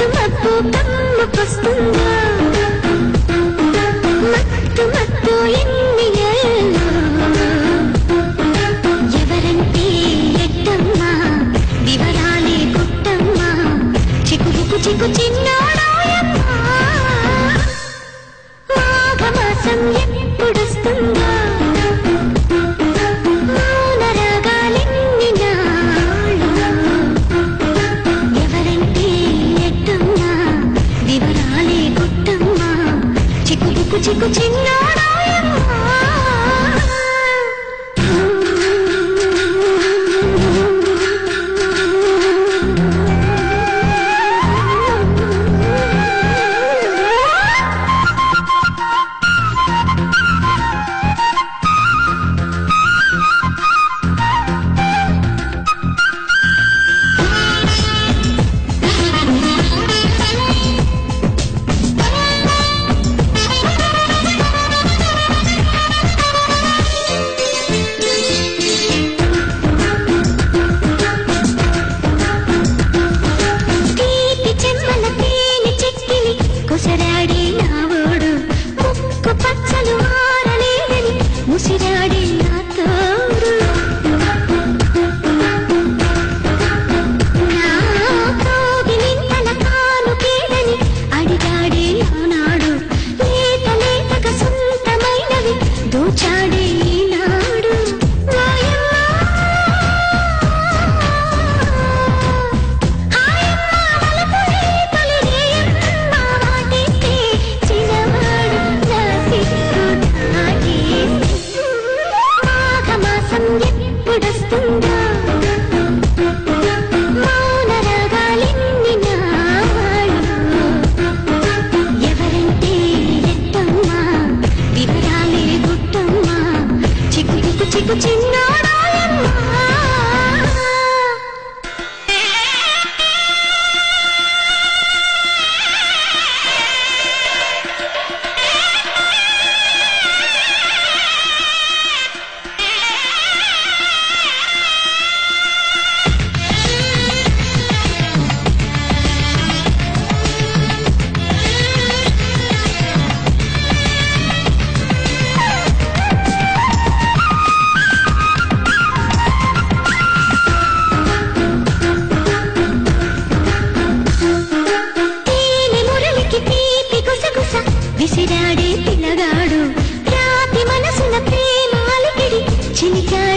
మత్తు మత్తు కమ్ముకొస్తుందా మత్తు మత్తు ఎన్ని ఏళ్ళు ఎవరంటే ఎట్టమ్మా వివరాలే గుట్టమ్మా చిక్కుబుకు చిక్కు చిన్నాడాయమ్మా మాఘమాసం ఎప్పుడొస్తుందా మౌన రాగాలెన్ని నాళ్ళు ఎవరంటే ఎట్టమ్మా వివరాలే గుట్టమ్మా చిక్కుబుకు చిక్కు చిన్నాడాయమ్మా తీపి చెమ్మల తేనె చెక్కిలి కొసరాడే నావోడు ముక్కు పచ్చలు ఆరలేదని ముసిరాడే నా తోడు నా కోగిలింతల కానుకేలని అడిగాడే ఆనాడు లేత లేతగా సొంతమైనవి దోచాడే ఈనాడు ఎప్పుడొస్తుందా మౌన రాగాలెన్ని నాళ్ళు ఎవరంటే ఎట్టమ్మా వివరాలే గుట్టమ్మా చిక్కు చిక్కు చిక్కు చిన్నాడాయమ్మా తేనె మురళికి తీపి గుసగుస విసిరాడే పిల్లగాడు రాతి మనసున ప్రేమ అలికిడి చిలికాడే